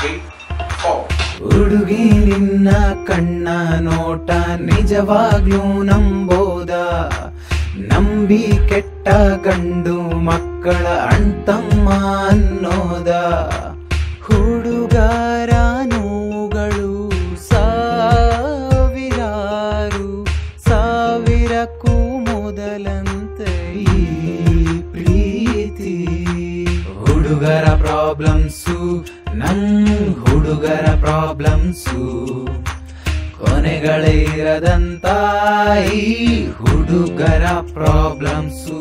three, four. ಹುಡುಗಿ ನಿನ್ನ ಕಣ್ಣ ನೋಟ ನಿಜವಾಗ್ಲೂ ನಂಬೋದ ನಂಬಿ ಕೆಟ್ಟ ಗಂಡು ಮಕ್ಕಳ ಅಣ್ತಮ್ಮ ಅನ್ನೋದ ಹುಡುಗರ ನೋವುಗಳು ಸಾವಿರಾರು ಸಾವಿರಕ್ಕೂ ಮೊದಲಂತೆ ಈ ಪ್ರೀತಿ ಹುಡುಗರ ಪ್ರಾಬ್ಲಮ್ಸು ನಂಗ್ ಹುಡುಗರ ಪ್ರಾಬ್ಲಮ್ಸು ಕೊನೆಗಳೇ ಇರದಂತ ಈ ಹುಡುಗರ ಪ್ರಾಬ್ಲಮ್ಸು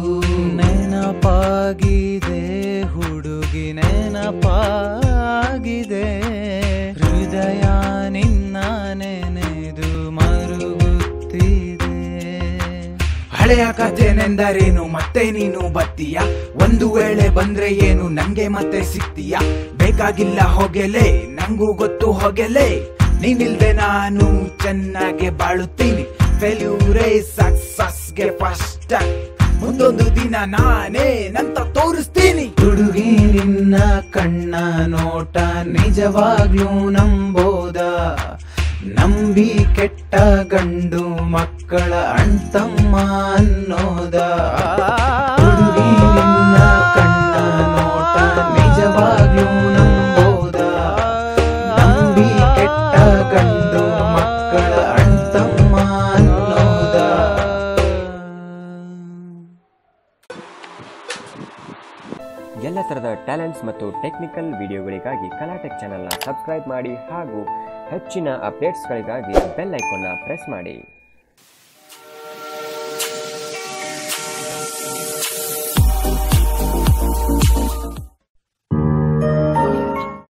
ನೆನಪಾಗಿದೆ ಹುಡುಗಿ ನೆನಪಾಗಿದೆ ಹೃದಯ ನಿನ್ನ ನೆನೆದು ಮರುಗುತ್ತಿದೆ ಹಳೆಯ ಕಥೆನೆಂದರೇನು ಮತ್ತೆ ನೀನು ಬತ್ತೀಯ ಒಂದು ವೇಳೆ ಬಂದ್ರೆ ಏನು ನಂಗೆ ಮತ್ತೆ ಸಿಗ್ತೀಯ ಬೇಕಾಗಿಲ್ಲ ಹೊಗೆಲೆ ನಂಗೂ ಗೊತ್ತು ಹೊಗೆಲೆ ನೀನಿಲ್ದೆ ನಾನು ಚೆನ್ನಾಗೆ ಬಾಳುತ್ತೀನಿ ಫೇಲ್ಯೂರೇ ಸಕ್ಸಸ್ಗೆ ಫಸ್ಟ್ ಮುಂದೊಂದು ದಿನ ನಾನೇ ನಂತ ತೋರಿಸ್ತೀನಿ ಹುಡುಗಿ ನಿನ್ನ ಕಣ್ಣ ನೋಟ ನಿಜವಾಗ್ಲೂ ನಂಬೋದ ನಂಬಿ ಕೆಟ್ಟ ಗಂಡು ಮಕ್ಕಳ ಅಣ್ತಮ್ಮ ಅನ್ನೋದ ಹುಡುಗಿ ನಿನ್ನ ಕಣ್ಣ ನೋಟ ನಿಜವಾಗ್ಲೂ ನಂಬೋದ ನಂಬಿ ಕೆಟ್ಟ ಗಂಡು ಮಕ್ಕಳ ಅಣ್ತಮ್ಮ ಅನ್ನೋದ ಎಲ್ಲ ಥರದ ಟ್ಯಾಲೆಂಟ್ಸ್ ಮತ್ತು ಟೆಕ್ನಿಕಲ್ ವಿಡಿಯೋಗಳಿಗಾಗಿ ಕಲಾಟೆಕ್ ಚಾನಲ್ನ ಸಬ್ಸ್ಕ್ರೈಬ್ ಮಾಡಿ ಹಾಗೂ ಹೆಚ್ಚಿನ ಅಪ್ಡೇಟ್ಸ್ಗಳಿಗಾಗಿ ಬೆಲ್ ಐಕಾನ್ನ ಪ್ರೆಸ್ ಮಾಡಿ